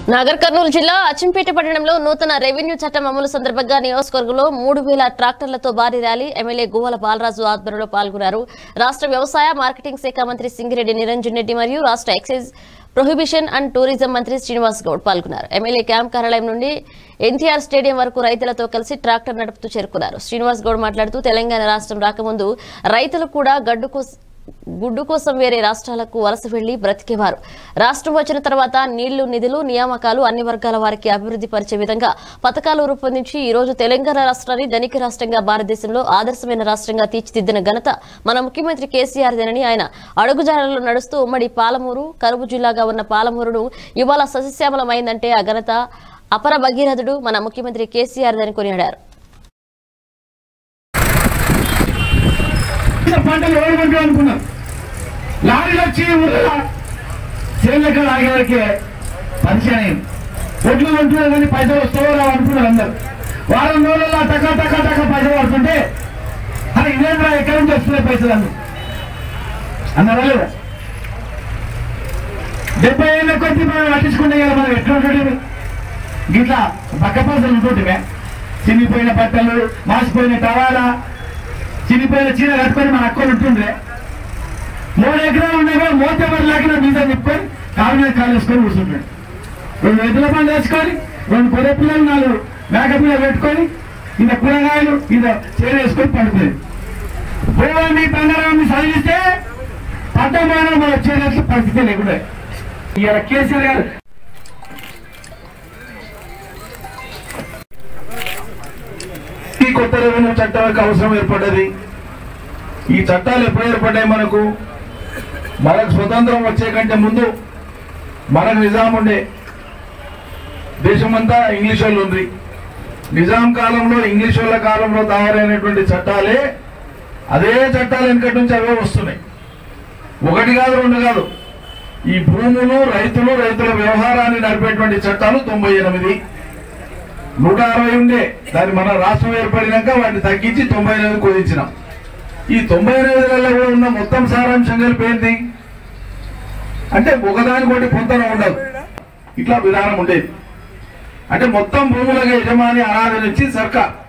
నాగర్ కర్నూలు జిల్లా అచ్చంపేట పట్టణంలో నూతన రెవెన్యూ చట్టం అమలు సందర్భంగా నియోజకవర్గంలో మూడు వేల ట్రాక్టర్లతో భారీ ర్యాలీ ఎమ్మెల్యే గువ్వల బాలరాజు ఆధ్వర్యంలో పాల్గొన్నారు రాష్ట్ర వ్యవసాయ మార్కెటింగ్ శాఖ మంత్రి సింగిరెడ్డి నిరంజన్ రెడ్డి మరియు రాష్ట్ర ఎక్సైజ్ ప్రొహిబిషన్ అండ్ టూరిజం మంత్రి శ్రీనివాస్ గౌడ్ పాల్గొన్నారు ఎమ్మెల్యే క్యాంప్ కార్యాలయం నుండి ఎన్టీఆర్ స్టేడియం వరకు రైతులతో కలిసి ట్రాక్టర్ నడుపుతూ చేరుకున్నారు శ్రీనివాస్ గౌడ్ మాట్లాడుతూ తెలంగాణ రాష్ట్రం రాకముందు రైతులు కూడా గడ్డు కోస- గుడ్డు కోసం వేరే రాష్ట్రాలకు వలస వెళ్లి బ్రతికేవారు రాష్ట్రం వచ్చిన తర్వాత నీళ్లు నిధులు నియామకాలు అన్ని వర్గాల వారికి అభివృద్ధి పరిచే విధంగా పథకాలు రూపొందించి ఈ రోజు తెలంగాణ రాష్ట్రాన్ని ధనిక రాష్ట్రంగా భారతదేశంలో ఆదర్శమైన రాష్ట్రంగా తీర్చిదిద్దిన ఘనత మన ముఖ్యమంత్రి కేసీఆర్దేనని ఆయన అడుగుజాడల్లో నడుస్తూ ఉమ్మడి పాలమూరు కరువు జిల్లాగా ఉన్న పాలమూరును ఇవాళ సస్యశ్యామలమైందంటే ఆ ఘనత అపర భగీరథుడు మన ముఖ్యమంత్రి కేసీఆర్దని కొనియాడారు ఇంత పంటలు ఓడుకుంటూ అనుకున్నాం లారీలు వచ్చి ఊళ్ళో చేనులకి ఆగేవరకే పరిచయం అయింది ఒడ్లు కొంటున్నారు కానీ పైసలు వస్తావో రావు అనుకున్నారు అందరు వారం రోజుల్లో టకా టకా టకా పైసలు పడుతుంటే అది ఇదేంట్రా ఎక్కడి నుంచి వస్తున్నాయి పైసలు అందరు అన్నారా లేదా డెబ్బై ఏళ్ళ కొద్ది మనం పట్టించుకుంటే కదా మనం ఎట్లా ఉంటుంది గిట్లా పక్క పైసలు ఉంటుంటే చినిగిపోయిన బట్టలు మాసిపోయిన టవాలా చినిపోయిన చీర కట్టుకొని మన అక్కలు ఉంటుండ్రే మూడు ఎకరాలు ఉండగా మోతేవారు లేకుండా మీద తిప్పుకొని కాలు మీద కాలు వేసుకొని కూర్చుంటాడు రెండు ఎద్దుల పనులు వేసుకొని రెండు గొర్రె పిల్లలు నాలుగు మేక పిల్లలు పెట్టుకొని ఇంత కూరగాయలు ఇంత చీర వేసుకొని పండుకునేది భూమి బంగారాన్ని చదివిస్తే పట్టమానం మన వచ్చేటట్లు పరిస్థితి లేకుండా ఇవాళ కేసీఆర్ గారు ఈ కొత్త రెవెన్యూ చట్టాలకు అవసరం ఏర్పడ్డది ఈ చట్టాలు ఎప్పుడు ఏర్పడ్డాయి మనకు మనకు స్వతంత్రం వచ్చే కంటే ముందు మనకు నిజాం ఉండే దేశమంతా ఇంగ్లీష్ వాళ్ళు ఉంది నిజాం కాలంలో ఇంగ్లీష్ వాళ్ళ కాలంలో తయారైనటువంటి చట్టాలే అదే చట్టాలు వెనకటి నుంచి అవే వస్తున్నాయి ఒకటి కాదు రెండు కాదు ఈ భూములు రైతులు రైతుల వ్యవహారాన్ని నడిపేటువంటి చట్టాలు తొంభై ఎనిమిది నూట అరవై ఉండే దాన్ని మన రాష్ట్రం ఏర్పడినాక వాటిని తగ్గించి తొంభై ఎనిమిది కుదించినాం ఈ తొంభై ఎనిమిదిలలో కూడా ఉన్న మొత్తం సారాంశం కలిపి ఏంటి అంటే ఒకదానికొకటి పొంతన ఉండదు ఇట్లా విధానం ఉండేది అంటే మొత్తం భూములకు యజమాని అనాథ నుంచి సర్కార్